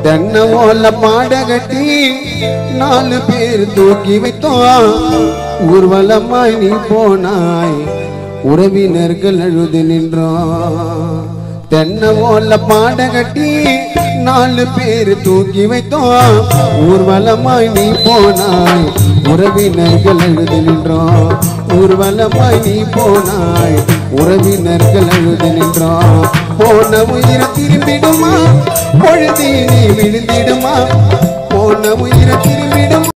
தென்னை ஓல பாட கட்டி நாலு பேர் தூக்கி வைத்தோம் ஊர்வலமாய் நீ போனாய் உறவினர்கள் அழுது நின்றோம் தென்னை ஓல பாட கட்டி நாலு பேர் தூக்கி வைத்தோம் ஊர்வலமாய் நீ போனாய் உறவினர்கள் அழுது நின்றோம் ஊர்வலமாய் நீ போனாய் உறவினர்கள் அழுது நின்றோம் போன உயிர திரும்பிடுமா பொழுது நீ விழுந்திடுமா போன உயிர திரும்பிடும்